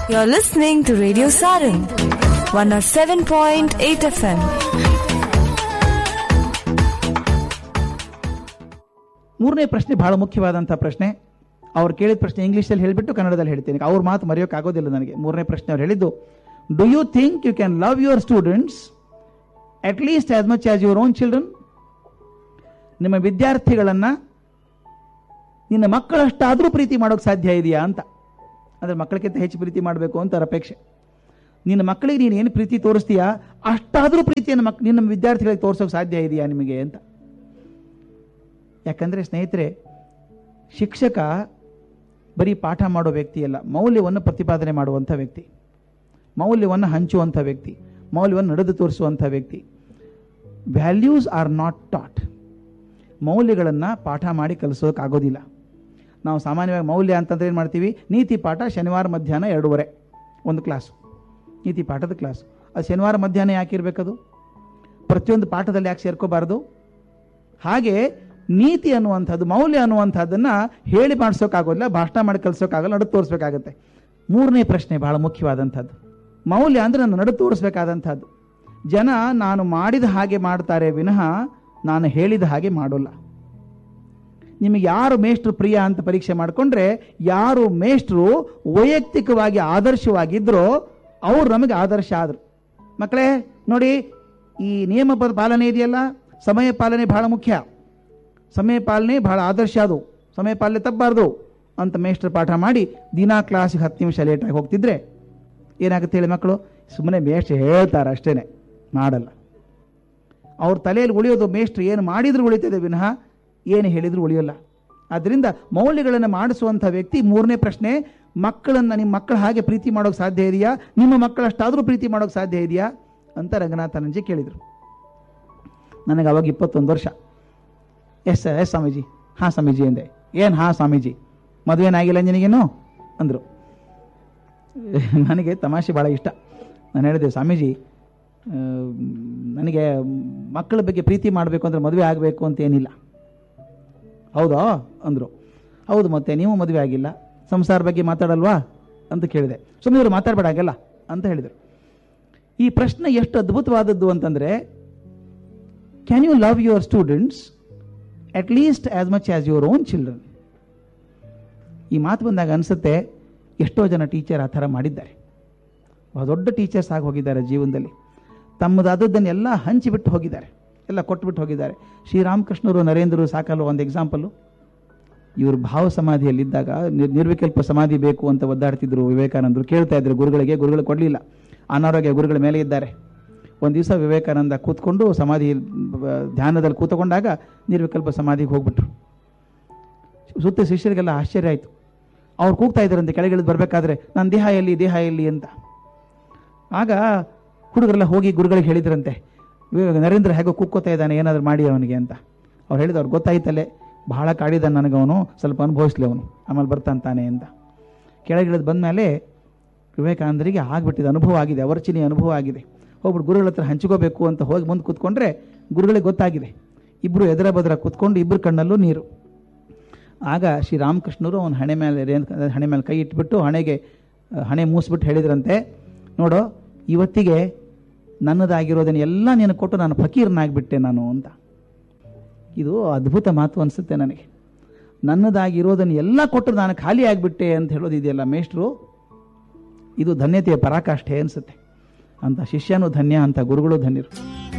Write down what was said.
You're listening to Radio Saran, 107.8 FM. ಮೂರನೇ ಪ್ರಶ್ನೆ ಬಹಳ ಮುಖ್ಯವಾದಂಥ ಪ್ರಶ್ನೆ ಅವ್ರು ಕೇಳಿದ ಪ್ರಶ್ನೆ ಇಂಗ್ಲೀಷಲ್ಲಿ ಹೇಳಿಬಿಟ್ಟು ಕನ್ನಡದಲ್ಲಿ ಹೇಳ್ತೀನಿ ಅವ್ರ ಮಾತು ಮರೆಯೋಕ್ಕಾಗೋದಿಲ್ಲ ನನಗೆ ಮೂರನೇ ಪ್ರಶ್ನೆ ಅವ್ರು ಹೇಳಿದ್ದು do you think you can love your students at least as much as your own children ನಿಮ್ಮ ವಿದ್ಯಾರ್ಥಿಗಳನ್ನು ನಿನ್ನ ಮಕ್ಕಳಷ್ಟಾದರೂ ಪ್ರೀತಿ ಮಾಡೋಕ್ಕೆ ಸಾಧ್ಯ ಇದೆಯಾ ಅಂತ ಅಂದರೆ ಮಕ್ಕಳಿಗಿಂತ ಹೆಚ್ಚು ಪ್ರೀತಿ ಮಾಡಬೇಕು ಅಂತ ಅವ್ರ ಅಪೇಕ್ಷೆ ನಿನ್ನ ಮಕ್ಕಳಿಗೆ ನೀನು ಏನು ಪ್ರೀತಿ ತೋರಿಸ್ತೀಯಾ ಅಷ್ಟಾದರೂ ಪ್ರೀತಿಯನ್ನು ಮಕ್ ನಿನ್ನ ವಿದ್ಯಾರ್ಥಿಗಳಿಗೆ ತೋರಿಸೋಕೆ ಸಾಧ್ಯ ಇದೆಯಾ ನಿಮಗೆ ಅಂತ ಯಾಕಂದರೆ ಸ್ನೇಹಿತರೆ ಶಿಕ್ಷಕ ಬರೀ ಪಾಠ ಮಾಡೋ ವ್ಯಕ್ತಿ ಅಲ್ಲ ಮೌಲ್ಯವನ್ನು ಪ್ರತಿಪಾದನೆ ಮಾಡುವಂಥ ವ್ಯಕ್ತಿ ಮೌಲ್ಯವನ್ನು ಹಂಚುವಂಥ ವ್ಯಕ್ತಿ ಮೌಲ್ಯವನ್ನು ನಡೆದು ತೋರಿಸುವಂಥ ವ್ಯಕ್ತಿ ವ್ಯಾಲ್ಯೂಸ್ ಆರ್ ನಾಟ್ ಟಾಟ್ ಮೌಲ್ಯಗಳನ್ನು ಪಾಠ ಮಾಡಿ ಕಲಿಸೋಕ್ಕಾಗೋದಿಲ್ಲ ನಾವು ಸಾಮಾನ್ಯವಾಗಿ ಮೌಲ್ಯ ಅಂತಂದ್ರೆ ಏನು ಮಾಡ್ತೀವಿ ನೀತಿ ಪಾಠ ಶನಿವಾರ ಮಧ್ಯಾಹ್ನ ಎರಡೂವರೆ ಒಂದು ಕ್ಲಾಸು ನೀತಿ ಪಾಠದ ಕ್ಲಾಸ್ ಅದು ಶನಿವಾರ ಮಧ್ಯಾಹ್ನ ಯಾಕೆ ಇರಬೇಕದು ಪ್ರತಿಯೊಂದು ಪಾಠದಲ್ಲಿ ಯಾಕೆ ಸೇರ್ಕೋಬಾರ್ದು ಹಾಗೆ ನೀತಿ ಅನ್ನುವಂಥದ್ದು ಮೌಲ್ಯ ಅನ್ನುವಂಥದ್ದನ್ನು ಹೇಳಿ ಮಾಡಿಸೋಕ್ಕಾಗೋದಿಲ್ಲ ಭಾಷಣ ಮಾಡಿ ಕಲಿಸೋಕ್ಕಾಗಲ್ಲ ನಡು ತೋರಿಸ್ಬೇಕಾಗತ್ತೆ ಮೂರನೇ ಪ್ರಶ್ನೆ ಬಹಳ ಮುಖ್ಯವಾದಂಥದ್ದು ಮೌಲ್ಯ ಅಂದರೆ ನಾನು ನಡು ತೋರಿಸ್ಬೇಕಾದಂಥದ್ದು ಜನ ನಾನು ಮಾಡಿದ ಹಾಗೆ ಮಾಡ್ತಾರೆ ವಿನಃ ನಾನು ಹೇಳಿದ ಹಾಗೆ ಮಾಡೋಲ್ಲ ನಿಮಗೆ ಯಾರು ಮೇಷ್ಟ್ರು ಪ್ರಿಯ ಅಂತ ಪರೀಕ್ಷೆ ಮಾಡಿಕೊಂಡ್ರೆ ಯಾರು ಮೇಷ್ಟ್ರು ವೈಯಕ್ತಿಕವಾಗಿ ಆದರ್ಶವಾಗಿದ್ದರೋ ಅವ್ರು ನಮಗೆ ಆದರ್ಶ ಆದರು ಮಕ್ಕಳೇ ನೋಡಿ ಈ ನಿಯಮ ಪ- ಪಾಲನೆ ಇದೆಯಲ್ಲ ಸಮಯ ಪಾಲನೆ ಬಹಳ ಮುಖ್ಯ ಸಮಯ ಪಾಲನೆ ಬಹಳ ಆದರ್ಶ ಅದು ಸಮಯ ಪಾಲನೆ ತಪ್ಪಬಾರ್ದು ಅಂತ ಮೇಷ್ಟ್ರು ಪಾಠ ಮಾಡಿ ದಿನಾ ಕ್ಲಾಸಿಗೆ ಹತ್ತು ನಿಮಿಷ ಲೇಟಾಗಿ ಹೋಗ್ತಿದ್ರೆ ಏನಾಗುತ್ತೆ ಹೇಳಿ ಮಕ್ಕಳು ಸುಮ್ಮನೆ ಮೇಷ್ಟ್ರು ಹೇಳ್ತಾರೆ ಅಷ್ಟೇ ಮಾಡಲ್ಲ ಅವ್ರ ತಲೆಯಲ್ಲಿ ಉಳಿಯೋದು ಮೇಷ್ಟ್ರು ಏನು ಮಾಡಿದ್ರು ಉಳಿತದೆ ವಿನಃ ಏನು ಹೇಳಿದ್ರು ಉಳಿಯೋಲ್ಲ ಆದ್ದರಿಂದ ಮೌಲ್ಯಗಳನ್ನು ಮಾಡಿಸುವಂಥ ವ್ಯಕ್ತಿ ಮೂರನೇ ಪ್ರಶ್ನೆ ಮಕ್ಕಳನ್ನು ನಿಮ್ಮ ಮಕ್ಕಳ ಹಾಗೆ ಪ್ರೀತಿ ಮಾಡೋಕ್ಕೆ ಸಾಧ್ಯ ಇದೆಯಾ ನಿಮ್ಮ ಮಕ್ಕಳಷ್ಟಾದರೂ ಪ್ರೀತಿ ಮಾಡೋಕ್ಕೆ ಸಾಧ್ಯ ಇದೆಯಾ ಅಂತ ರಂಗನಾಥನಂಜಿ ಕೇಳಿದರು ನನಗೆ ಅವಾಗ ಇಪ್ಪತ್ತೊಂದು ವರ್ಷ ಎಸ್ ಸರ್ ಎಸ್ ಸ್ವಾಮೀಜಿ ಹಾಂ ಸ್ವಾಮೀಜಿ ಅಂದೆ ಏನು ಹಾಂ ಸ್ವಾಮೀಜಿ ಮದುವೆನಾಗಿಲ್ಲ ನಿನಗೇನು ಅಂದರು ನನಗೆ ತಮಾಷೆ ಭಾಳ ಇಷ್ಟ ನಾನು ಹೇಳಿದೆ ಸ್ವಾಮೀಜಿ ಆ, ನನಗೆ ಮಕ್ಕಳ ಬಗ್ಗೆ ಪ್ರೀತಿ ಮಾಡಬೇಕು ಅಂದರೆ ಮದುವೆ ಆಗಬೇಕು ಅಂತ ಏನಿಲ್ಲ ಹೌದಾ ಅಂದರು ಹೌದು ಮತ್ತೆ ನೀವು ಮದುವೆ ಆಗಿಲ್ಲ ಸಂಸಾರ ಬಗ್ಗೆ ಮಾತಾಡಲ್ವಾ ಅಂತ ಕೇಳಿದೆ ಸುಮ್ಮನೆ ಇವರು ಮಾತಾಡಬೇಡ ಹಾಗೆಲ್ಲ ಅಂತ ಹೇಳಿದರು ಈ ಪ್ರಶ್ನೆ ಎಷ್ಟು ಅದ್ಭುತವಾದದ್ದು ಅಂತಂದರೆ can you love your students at least as much as your own children ಈ ಮಾತು ಬಂದಾಗ ಅನಿಸುತ್ತೆ ಎಷ್ಟೋ ಜನ ಟೀಚರ್ ಆ ಥರ ಮಾಡಿದ್ದಾರೆ ಬಹಳ ದೊಡ್ಡ ಟೀಚರ್ಸ್ ಆಗಿ ಹೋಗಿದ್ದಾರೆ ಜೀವನದಲ್ಲಿ ತಮ್ಮದಾದದ್ದನ್ನೆಲ್ಲ ಹಂಚಿಬಿಟ್ಟು ಹೋಗಿದ್ದಾರೆ ಎಲ್ಲ ಕೊಟ್ಬಿಟ್ಟು ಹೋಗಿದ್ದಾರೆ ಶ್ರೀರಾಮಕೃಷ್ಣರು ನರೇಂದ್ರರು ಸಾಕಲ್ಲ ಒಂದು ಎಕ್ಸಾಂಪಲು ಇವರು ಭಾವ ಸಮಾಧಿಯಲ್ಲಿದ್ದಾಗ ನಿರ್- ನಿರ್ವಿಕಲ್ಪ ಸಮಾಧಿ ಬೇಕು ಅಂತ ಒದ್ದಾಡ್ತಿದ್ರು ವಿವೇಕಾನಂದರು ಕೇಳ್ತಾ ಇದ್ರು ಗುರುಗಳಿಗೆ ಗುರುಗಳು ಕೊಡಲಿಲ್ಲ ಅನಾರೋಗ್ಯ ಗುರುಗಳ ಮೇಲೆ ಇದ್ದಾರೆ ಒಂದು ದಿವಸ ವಿವೇಕಾನಂದ ಕೂತ್ಕೊಂಡು ಸಮಾಧಿ ಬ- ಧ್ಯಾನದಲ್ಲಿ ಕೂತ್ಕೊಂಡಾಗ ನಿರ್ವಿಕಲ್ಪ ಸಮಾಧಿಗೆ ಹೋಗ್ಬಿಟ್ರು ಸುತ್ತ ಶಿಷ್ಯರಿಗೆಲ್ಲ ಆಶ್ಚರ್ಯ ಆಯಿತು ಅವ್ರು ಕೂಗ್ತಾ ಇದ್ದಾರಂತೆ ಕೆಳಗಿಳಿದು ಬರಬೇಕಾದ್ರೆ ನನ್ನ ದೇಹ ಎಲ್ಲಿ ದೇಹ ಎಲ್ಲಿ ಅಂತ ಆಗ ಹುಡುಗರೆಲ್ಲ ಹೋಗಿ ಗುರುಗಳಿಗೆ ಹೇಳಿದ್ರಂತೆ "ವಿವೇಕ- ನರೇಂದ್ರ ಹೇಗೋ ಕೂಕ್ಕೋತಾ ಇದ್ದಾನೆ ಏನಾದರೂ ಮಾಡಿ ಅವನಿಗೆ ಅಂತ ಅವ್ರು ಹೇಳಿದ್ರು ಅವ್ರು ಗೊತ್ತಾಯ್ತಲ್ಲೇ ಬಹಳ ಕಾಡಿದ ನನಗವನು ಸ್ವಲ್ಪ ಅನುಭವಿಸ್ಲಿ ಅವನು ಆಮೇಲೆ ಬರ್ತಾನೆ ಅಂತ ಕೆಳಗಿಳಿದು ಬಂದಮೇಲೆ ವಿವೇಕಾನಂದರಿಗೆ ಆಗ್ಬಿಟ್ಟಿದೆ ಅನುಭವ ಆಗಿದೆ ಅವರ್ಚಿನಿ ಅನುಭವ ಆಗಿದೆ ಹೋಗ್ಬಿಟ್ಟು ಗುರುಗಳ ಹತ್ರ ಹಂಚ್ಕೋಬೇಕು ಅಂತ ಹೋಗಿ ಮುಂದೆ ಕೂತ್ಕೊಂಡ್ರೆ ಗುರುಗಳಿಗೆ ಗೊತ್ತಾಗಿದೆ ಇಬ್ಬರು ಎದುರ ಬದರ ಕೂತ್ಕೊಂಡು ಇಬ್ಬರು ಕಣ್ಣಲ್ಲೂ ನೀರು ಆಗ ಶ್ರೀರಾಮಕೃಷ್ಣರು ಅವನ ಹಣೆ ಮೇಲೆ ರೇನ್- ಹಣೆ ಮೇಲೆ ಕೈ ಇಟ್ಬಿಟ್ಟು ಹಣೆಗೆ ಆ, ಹಣೆ ಮೂಸ್ಬಿಟ್ಟು ಹೇಳಿದ್ರಂತೆ ನೋಡು ಇವತ್ತಿಗೆ ನನ್ನದಾಗಿರೋದನ್ನ ಎಲ್ಲ ನೀನು ಕೊಟ್ಟು ನಾನು ಫಕೀರನಾಗ್ಬಿಟ್ಟೆ ನಾನು ಅಂತ ಇದು ಅದ್ಭುತ ಮಾತು ಅನಿಸುತ್ತೆ ನನಗೆ ನನ್ನದಾಗಿರೋದನ್ನು ಎಲ್ಲ ಕೊಟ್ಟು ನಾನು ಖಾಲಿ ಆಗಿಬಿಟ್ಟೆ ಅಂತ ಹೇಳೋದಿದೆಯಲ್ಲ ಮೇಷ್ಟ್ರು ಇದು ಧನ್ಯತೆಯ ಪರಾಕಾಷ್ಠೆ ಅನಿಸುತ್ತೆ ಅಂತ ಶಿಷ್ಯನೂ ಧನ್ಯ ಅಂತ ಗುರುಗಳು ಧನ್ಯರು